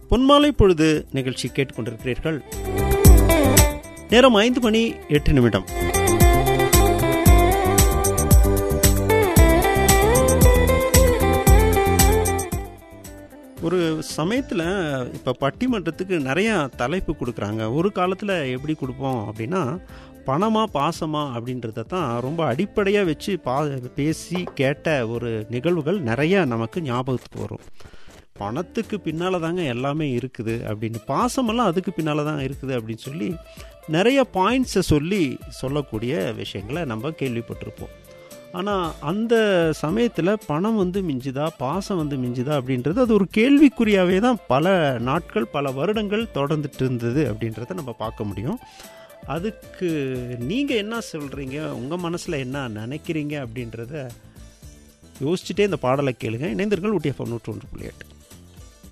பொன்மாலை பொழுது நிகழ்ச்சி கேட்டுக்கொண்டிருக்கிறீர்கள் நேரம் ஐந்து மணி எட்டு நிமிடம் ஒரு சமயத்தில் இப்போ பட்டிமன்றத்துக்கு நிறையா தலைப்பு கொடுக்குறாங்க ஒரு காலத்தில் எப்படி கொடுப்போம் அப்படின்னா பணமா பாசமா அப்படின்றத தான் ரொம்ப அடிப்படையாக வச்சு பா பேசி கேட்ட ஒரு நிகழ்வுகள் நிறைய நமக்கு ஞாபகத்துக்கு வரும் பணத்துக்கு பின்னால் தாங்க எல்லாமே இருக்குது அப்படின்னு பாசமெல்லாம் அதுக்கு பின்னால் தான் இருக்குது அப்படின்னு சொல்லி நிறைய பாயிண்ட்ஸை சொல்லி சொல்லக்கூடிய விஷயங்களை நம்ம கேள்விப்பட்டிருப்போம் ஆனால் அந்த சமயத்தில் பணம் வந்து மிஞ்சுதா பாசம் வந்து மிஞ்சுதா அப்படின்றது அது ஒரு கேள்விக்குறியாகவே தான் பல நாட்கள் பல வருடங்கள் தொடர்ந்துட்டு இருந்தது அப்படின்றத நம்ம பார்க்க முடியும் அதுக்கு நீங்கள் என்ன சொல்கிறீங்க உங்கள் மனசில் என்ன நினைக்கிறீங்க அப்படின்றத யோசிச்சுட்டே இந்த பாடலை கேளுங்க இணைந்தர்கள் ஊட்டிய நூற்று ஒன்று புள்ளி எட்டு